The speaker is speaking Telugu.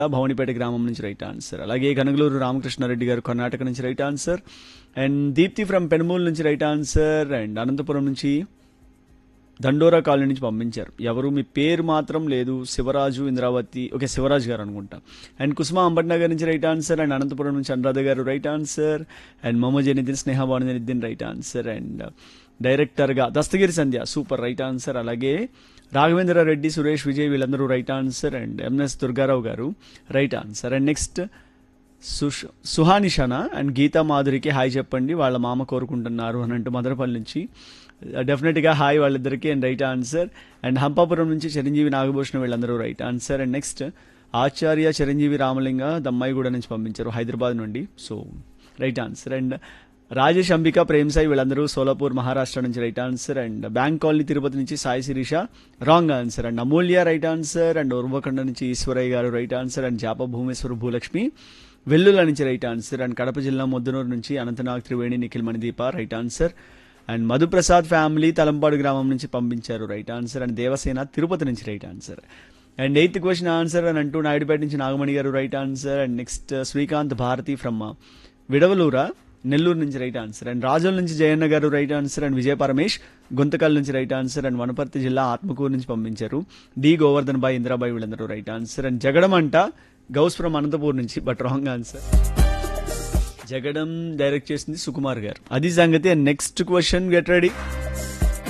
భవనిపేట గ్రామం నుంచి రైట్ ఆన్సర్ అలాగే కనగలూరు రామకృష్ణారెడ్డి గారు కర్ణాటక నుంచి right answer and Deepti from Penumulu నుంచి రైట్ ఆన్సర్ అండ్ అనంతపురం నుంచి దండోరా కాలనీ నుంచి పంపించారు ఎవరు మీ పేరు మాత్రం లేదు శివరాజు ఇంద్రావతి ఓకే శివరాజు గారు అనుకుంటా అండ్ కుసుమ అంబట్నగర్ నుంచి రైట్ ఆన్సర్ అండ్ అనంతపురం నుంచి Anuradha garu right answer and Mohammad Janiddin Sneha Banuddin right answer and డైరెక్టర్గా Dastagiri Sandhya super right answer అలాగే రాఘవేంద్ర రెడ్డి సురేష్ విజయ్ వీళ్ళందరూ right answer and MS Durgarao garu right answer and next సుష్ సుహానిషానా అండ్ గీతా మాధురికి హాయ్ చెప్పండి వాళ్ళ మామ కోరుకుంటున్నారు అని అంటూ మదనపల్లి నుంచి డెఫినెట్గా హాయ్ వాళ్ళిద్దరికి and right answer and Hampapuram నుంచి చిరంజీవి నాగభూషణం వీళ్ళందరూ right answer and next Acharya Chiranjeevi Ramalinga Dammaiguda నుంచి పంపించారు హైదరాబాద్ నుండి so right answer and Rajesh Ambika Prem Sai వీళ్ళందరూ సోలాపూర్ మహారాష్ట్ర నుంచి right answer and bank colony Tirupati నుంచి Sai Sirisha wrong answer and Amulya right answer and Uravakonda నుంచి Eshwaraiah garu right answer and జాప భూమేశ్వర భూలక్ష్మి వెల్లుల నుంచి రైట్ ఆన్సర్ అండ్ కడప జిల్లా ముద్దనూరు నుంచి Anantnag Triveni Nikhil Manideepa right answer and Madhuprasad family Talampadu గ్రామం నుంచి పంపించారు right answer and Devasena Tirupati నుంచి right answer and eighth question answer అని అంటూ నాయుడుపేట నుంచి Nagamani garu right answer and next Srikanth Bharathi from Vidavalur Nellore నుంచి రైట్ ఆన్సర్ అండ్ రాజోల్ నుంచి Jayanna garu right answer and Vijaya Paramesh Guntakal నుంచి రైట్ ఆన్సర్ అండ్ వనపర్తి జిల్లా ఆత్మకూరు నుంచి పంపించారు డి గోవర్ధన్ బాయ్ ఇందిరాబాయ్ వీళ్ళందరూ రైట్ ఆన్సర్ అండ్ జగడం అంట గౌస్ ఫ్రమ్ అనంతపూర్ నుంచి but wrong answer Jagadam direct చేసింది సుకుమార్ గారు అది సంగతి and next question get ready